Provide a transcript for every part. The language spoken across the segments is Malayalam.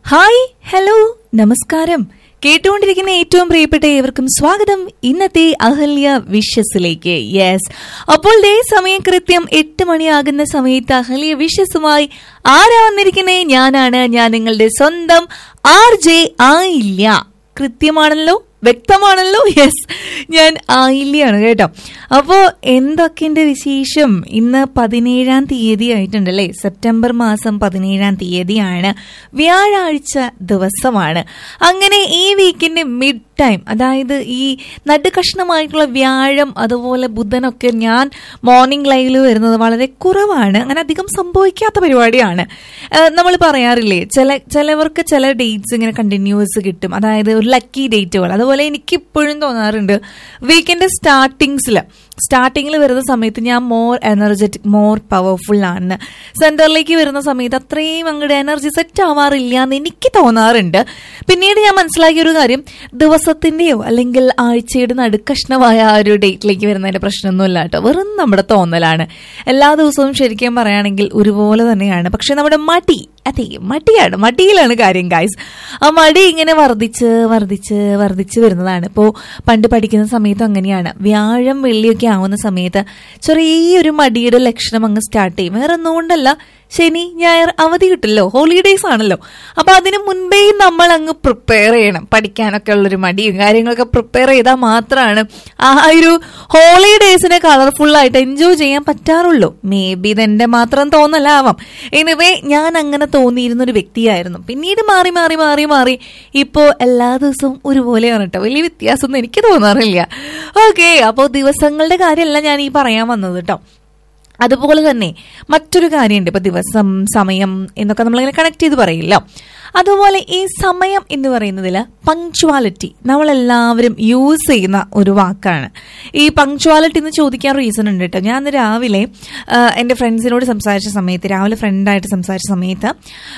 ഹായ് ഹലോ നമസ്കാരം കേട്ടുകൊണ്ടിരിക്കുന്ന ഏറ്റവും പ്രിയപ്പെട്ട ഏവർക്കും സ്വാഗതം ഇന്നത്തെ അഹല്യ വിഷസിലേക്ക് യെസ് അപ്പോൾ ദേ സമയം കൃത്യം എട്ട് മണിയാകുന്ന സമയത്ത് അഹല്യ വിഷസുമായി ആരാ വന്നിരിക്കുന്നേ ഞാനാണ് ഞാൻ നിങ്ങളുടെ സ്വന്തം ആർ ജെ ആയില്ല കൃത്യമാണല്ലോ വ്യക്തമാണല്ലോ യെസ് ഞാൻ ആയില്യാണ് കേട്ടോ അപ്പോ എന്തൊക്കെയുണ്ട് വിശേഷം ഇന്ന് പതിനേഴാം തീയതി ആയിട്ടുണ്ടല്ലേ സെപ്റ്റംബർ മാസം പതിനേഴാം തീയതിയാണ് വ്യാഴാഴ്ച ദിവസമാണ് അങ്ങനെ ഈ വീക്കിന്റെ മിഡ് ടൈം അതായത് ഈ നടുകഷ്ണമായിട്ടുള്ള വ്യാഴം അതുപോലെ ബുധനൊക്കെ ഞാൻ മോർണിംഗ് ലൈവിൽ വരുന്നത് വളരെ കുറവാണ് അങ്ങനെ അധികം സംഭവിക്കാത്ത പരിപാടിയാണ് നമ്മൾ പറയാറില്ലേ ചില ചിലവർക്ക് ചില ഡേറ്റ്സ് ഇങ്ങനെ കണ്ടിന്യൂസ് കിട്ടും അതായത് ഒരു ലക്കി ഡേറ്റുകൾ അതുപോലെ എനിക്ക് ഇപ്പോഴും തോന്നാറുണ്ട് വീക്കെൻഡ് സ്റ്റാർട്ടിങ്സിൽ സ്റ്റാർട്ടിങ്ങിൽ വരുന്ന സമയത്ത് ഞാൻ മോർ എനർജറ്റിക് മോർ പവർഫുൾ ആണ് സെന്ററിലേക്ക് വരുന്ന സമയത്ത് അത്രയും അങ്ങോട്ട് എനർജി സെറ്റ് ആവാറില്ല എന്ന് എനിക്ക് തോന്നാറുണ്ട് പിന്നീട് ഞാൻ മനസ്സിലാക്കിയ ഒരു കാര്യം ദിവസത്തിന്റെയോ അല്ലെങ്കിൽ ആഴ്ചയുടെ നടുക്കഷ്ണമായ ആ ഒരു ഡേറ്റിലേക്ക് വരുന്നതിന്റെ പ്രശ്നമൊന്നുമില്ല കേട്ടോ വെറും നമ്മുടെ തോന്നലാണ് എല്ലാ ദിവസവും ശരിക്കും പറയുകയാണെങ്കിൽ ഒരുപോലെ തന്നെയാണ് പക്ഷെ നമ്മുടെ മടി അതെ മടിയാണ് മടിയിലാണ് കാര്യം ഗായ്സ് ആ മടി ഇങ്ങനെ വർദ്ധിച്ച് വർദ്ധിച്ച് വർദ്ധിച്ച് വരുന്നതാണ് ഇപ്പോൾ പണ്ട് പഠിക്കുന്ന സമയത്തും അങ്ങനെയാണ് വ്യാഴം വെള്ളിയൊക്കെ ആവുന്ന സമയത്ത് ചെറിയൊരു മടിയുടെ ലക്ഷണം അങ്ങ് സ്റ്റാർട്ട് ചെയ്യും വേറെ ഒന്നുകൊണ്ടല്ല ശനി ഞായർ അവധി കിട്ടില്ലോ ഹോളിഡേയ്സ് ആണല്ലോ അപ്പൊ അതിന് മുൻപേ നമ്മൾ അങ്ങ് പ്രിപ്പയർ ചെയ്യണം പഠിക്കാനൊക്കെ ഉള്ളൊരു മടിയും കാര്യങ്ങളൊക്കെ പ്രിപ്പയർ ചെയ്താൽ മാത്രമാണ് ആ ഒരു ഹോളിഡേയ്സിനെ കളർഫുൾ ആയിട്ട് എൻജോയ് ചെയ്യാൻ പറ്റാറുള്ളൂ മേ ബി ഇതെന്റെ മാത്രം തോന്നലാവാം എനിവേ ഞാൻ അങ്ങനെ തോന്നിയിരുന്ന ഒരു വ്യക്തിയായിരുന്നു പിന്നീട് മാറി മാറി മാറി മാറി ഇപ്പോ എല്ലാ ദിവസവും ഒരുപോലെയാണ് കേട്ടോ വലിയ വ്യത്യാസമൊന്നും എനിക്ക് തോന്നാറില്ല ഓക്കെ അപ്പോൾ ദിവസങ്ങളുടെ കാര്യമല്ല ഞാൻ ഈ പറയാൻ വന്നത് കേട്ടോ അതുപോലെ തന്നെ മറ്റൊരു കാര്യമുണ്ട് ഇപ്പൊ ദിവസം സമയം എന്നൊക്കെ നമ്മളിങ്ങനെ കണക്ട് ചെയ്ത് പറയില്ല അതുപോലെ ഈ സമയം എന്ന് പറയുന്നതിൽ പങ്ക്ച്വാലിറ്റി നമ്മളെല്ലാവരും യൂസ് ചെയ്യുന്ന ഒരു വാക്കാണ് ഈ പങ്ക്ച്വാലിറ്റി എന്ന് ചോദിക്കാൻ റീസൺ ഉണ്ട് കേട്ടോ ഞാൻ രാവിലെ എൻ്റെ ഫ്രണ്ട്സിനോട് സംസാരിച്ച സമയത്ത് രാവിലെ ഫ്രണ്ടായിട്ട് സംസാരിച്ച സമയത്ത്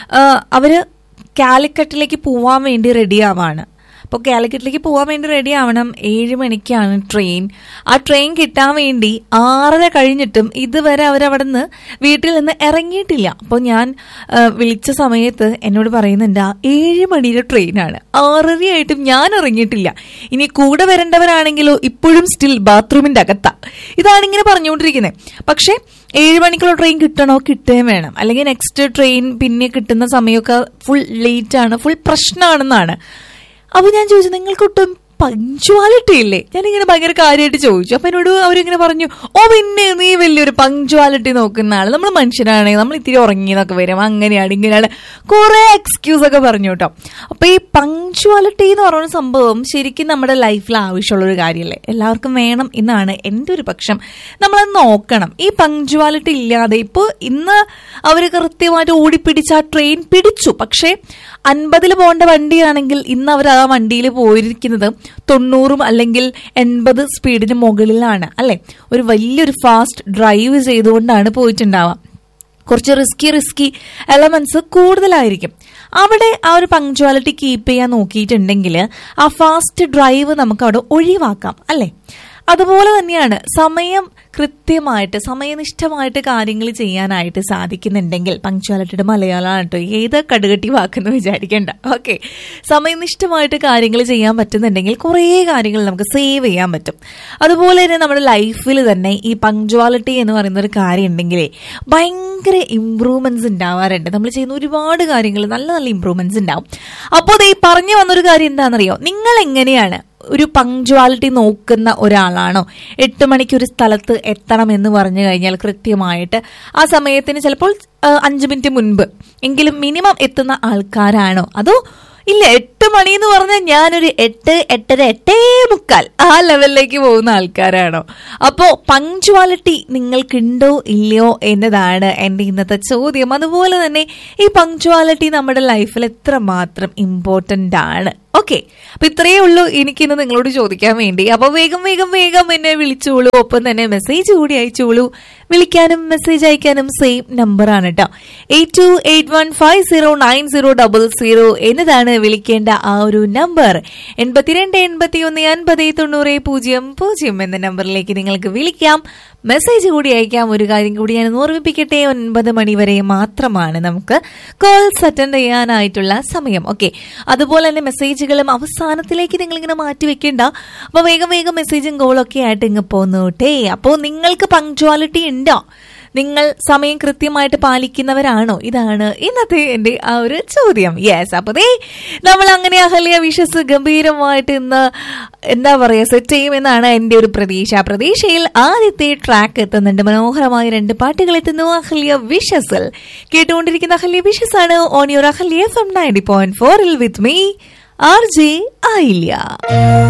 അവര് കാലിക്കറ്റിലേക്ക് പോവാൻ വേണ്ടി റെഡി ആവാണ് അപ്പോൾ കാലിക്കറ്റിലേക്ക് പോകാൻ വേണ്ടി റെഡി ആവണം ഏഴ് മണിക്കാണ് ട്രെയിൻ ആ ട്രെയിൻ കിട്ടാൻ വേണ്ടി ആറര കഴിഞ്ഞിട്ടും ഇതുവരെ അവരവിടെ നിന്ന് വീട്ടിൽ നിന്ന് ഇറങ്ങിയിട്ടില്ല അപ്പോൾ ഞാൻ വിളിച്ച സമയത്ത് എന്നോട് പറയുന്നുണ്ട് ആ ഏഴ് മണിയുടെ ട്രെയിനാണ് ആറരയായിട്ടും ഞാൻ ഇറങ്ങിയിട്ടില്ല ഇനി കൂടെ വരേണ്ടവരാണെങ്കിലോ ഇപ്പോഴും സ്റ്റിൽ ബാത്റൂമിന്റെ അകത്താ ഇതാണ് ഇങ്ങനെ പറഞ്ഞുകൊണ്ടിരിക്കുന്നത് പക്ഷേ ഏഴ് മണിക്കുള്ള ട്രെയിൻ കിട്ടണോ കിട്ടുകയും വേണം അല്ലെങ്കിൽ നെക്സ്റ്റ് ട്രെയിൻ പിന്നെ കിട്ടുന്ന സമയമൊക്കെ ഫുൾ ലേറ്റ് ആണ് ഫുൾ പ്രശ്നമാണെന്നാണ് അപ്പൊ ഞാൻ ചോദിച്ചു നിങ്ങൾക്കൊട്ടും പങ്ക്ച്വാലിറ്റി ഇല്ലേ ഞാനിങ്ങനെ ഭയങ്കര കാര്യമായിട്ട് ചോദിച്ചു അപ്പൊ എന്നോട് അവരിങ്ങനെ പറഞ്ഞു ഓ പിന്നെ നീ വലിയൊരു പങ്ക്ച്വാലിറ്റി നോക്കുന്ന ആള് നമ്മൾ മനുഷ്യരാണെങ്കിൽ നമ്മൾ ഇത്തിരി ഉറങ്ങിയെന്നൊക്കെ വരും അങ്ങനെയാണ് ഇങ്ങനെയാണ് കുറെ എക്സ്ക്യൂസ് ഒക്കെ പറഞ്ഞു കേട്ടോ അപ്പൊ ഈ പങ്ക്ച്വാലിറ്റി എന്ന് പറയുന്ന സംഭവം ശരിക്കും നമ്മുടെ ലൈഫിൽ ആവശ്യമുള്ള ഒരു കാര്യമല്ലേ എല്ലാവർക്കും വേണം എന്നാണ് എൻ്റെ ഒരു പക്ഷം നമ്മളത് നോക്കണം ഈ പങ്ക്ച്വാലിറ്റി ഇല്ലാതെ ഇപ്പോൾ ഇന്ന് അവർ കൃത്യമായിട്ട് ഓടിപ്പിടിച്ച് ആ ട്രെയിൻ പിടിച്ചു പക്ഷേ അൻപതിൽ പോകേണ്ട വണ്ടിയാണെങ്കിൽ ഇന്ന് അവർ ആ വണ്ടിയിൽ പോയിരിക്കുന്നത് തൊണ്ണൂറും അല്ലെങ്കിൽ എൺപത് സ്പീഡിന് മുകളിലാണ് അല്ലെ ഒരു വലിയൊരു ഫാസ്റ്റ് ഡ്രൈവ് ചെയ്തുകൊണ്ടാണ് പോയിട്ടുണ്ടാവുക കുറച്ച് റിസ്കി റിസ്കി എലമെന്റ്സ് കൂടുതലായിരിക്കും അവിടെ ആ ഒരു പങ്ക്ച്വാലിറ്റി കീപ്പ് ചെയ്യാൻ നോക്കിയിട്ടുണ്ടെങ്കിൽ ആ ഫാസ്റ്റ് ഡ്രൈവ് നമുക്ക് അവിടെ ഒഴിവാക്കാം അല്ലേ അതുപോലെ തന്നെയാണ് സമയം കൃത്യമായിട്ട് സമയനിഷ്ഠമായിട്ട് കാര്യങ്ങൾ ചെയ്യാനായിട്ട് സാധിക്കുന്നുണ്ടെങ്കിൽ പങ്ക്ച്വാലിറ്റിയുടെ മലയാളമാണ് കേട്ടോ ഏത് കടുകട്ടി വാക്കെന്ന് വിചാരിക്കേണ്ട ഓക്കെ സമയനിഷ്ഠമായിട്ട് കാര്യങ്ങൾ ചെയ്യാൻ പറ്റുന്നുണ്ടെങ്കിൽ കുറേ കാര്യങ്ങൾ നമുക്ക് സേവ് ചെയ്യാൻ പറ്റും അതുപോലെ തന്നെ നമ്മുടെ ലൈഫിൽ തന്നെ ഈ പങ്ക്ച്വാലിറ്റി എന്ന് പറയുന്ന ഒരു കാര്യം ഉണ്ടെങ്കിലേ ഭയങ്കര ഇമ്പ്രൂവ്മെന്റ്സ് ഉണ്ടാവാറുണ്ട് നമ്മൾ ചെയ്യുന്ന ഒരുപാട് കാര്യങ്ങൾ നല്ല നല്ല ഇമ്പ്രൂവ്മെന്റ്സ് ഉണ്ടാവും അപ്പോൾ ഈ പറഞ്ഞു വന്നൊരു കാര്യം എന്താണെന്നറിയോ നിങ്ങൾ എങ്ങനെയാണ് ഒരു പങ്ക്ച്വാലിറ്റി നോക്കുന്ന ഒരാളാണോ എട്ട് മണിക്ക് ഒരു സ്ഥലത്ത് എത്തണം എന്ന് പറഞ്ഞു കഴിഞ്ഞാൽ കൃത്യമായിട്ട് ആ സമയത്തിന് ചിലപ്പോൾ അഞ്ച് മിനിറ്റ് മുൻപ് എങ്കിലും മിനിമം എത്തുന്ന ആൾക്കാരാണോ അതോ ഇല്ല എട്ട് മണി എന്ന് പറഞ്ഞാൽ ഞാനൊരു എട്ട് എട്ടര എട്ടേ മുക്കാൽ ആ ലെവലിലേക്ക് പോകുന്ന ആൾക്കാരാണോ അപ്പോ പങ്ക്ച്വാലിറ്റി നിങ്ങൾക്കുണ്ടോ ഇല്ലയോ എന്നതാണ് എൻ്റെ ഇന്നത്തെ ചോദ്യം അതുപോലെ തന്നെ ഈ പങ്ക്ച്വാലിറ്റി നമ്മുടെ ലൈഫിൽ എത്രമാത്രം ഇമ്പോർട്ടൻ്റ് ആണ് ഓക്കെ അപ്പൊ ഇത്രയേ ഉള്ളൂ എനിക്കിന്ന് നിങ്ങളോട് ചോദിക്കാൻ വേണ്ടി അപ്പൊ വേഗം വേഗം വേഗം എന്നെ വിളിച്ചോളൂ ഒപ്പം തന്നെ മെസ്സേജ് കൂടി അയച്ചോളൂ വിളിക്കാനും മെസ്സേജ് അയക്കാനും സെയിം നമ്പറാണ് കേട്ടോ eight two eight one five zero nine zero double zero എന്നതാണ് വിളിക്കേണ്ട ആ ഒരു നമ്പർ എൺപത്തിരണ്ട് എൺപത്തി ഒന്ന് അൻപത് തൊണ്ണൂറ് പൂജ്യം പൂജ്യം എന്ന നമ്പറിലേക്ക് നിങ്ങൾക്ക് വിളിക്കാം മെസ്സേജ് കൂടി അയക്കാം ഒരു കാര്യം കൂടി ഞാൻ ഓർമ്മിപ്പിക്കട്ടെ ഒൻപത് മണി വരെ മാത്രമാണ് നമുക്ക് കോൾസ് അറ്റൻഡ് ചെയ്യാനായിട്ടുള്ള സമയം ഓക്കെ അതുപോലെ തന്നെ മെസ്സേജുകളും അവസാനത്തിലേക്ക് നിങ്ങൾ ഇങ്ങനെ മാറ്റി വെക്കേണ്ട അപ്പൊ വേഗം വേഗം മെസ്സേജും കോളും ഒക്കെ ആയിട്ട് ഇങ്ങ് പോന്നോട്ടെ അപ്പോൾ നിങ്ങൾക്ക് പങ്ക്ച്വാലിറ്റി ഉണ്ടോ നിങ്ങൾ സമയം കൃത്യമായിട്ട് പാലിക്കുന്നവരാണോ ഇതാണ് ഇന്നത്തെ എന്റെ ആ ഒരു ചോദ്യം യെസ് അപ്പൊ ദേ നമ്മൾ അങ്ങനെ അഹല്യ വിഷസ് ഗംഭീരമായിട്ട് ഇന്ന് എന്താ പറയാ സെറ്റ് ചെയ്യുമെന്നാണ് എന്റെ ഒരു പ്രതീക്ഷ ആ പ്രതീക്ഷയിൽ ആദ്യത്തെ ട്രാക്ക് എത്തുന്നുണ്ട് മനോഹരമായ രണ്ട് പാട്ടുകൾ എത്തുന്നു അഹല്യ വിഷസിൽ കേട്ടുകൊണ്ടിരിക്കുന്ന അഹല്യ വിഷസ് ആണ് on your Ahalya F M ninety point ഫോറിൽ വിത്ത് മീ ആർ ജെ ആയില്യ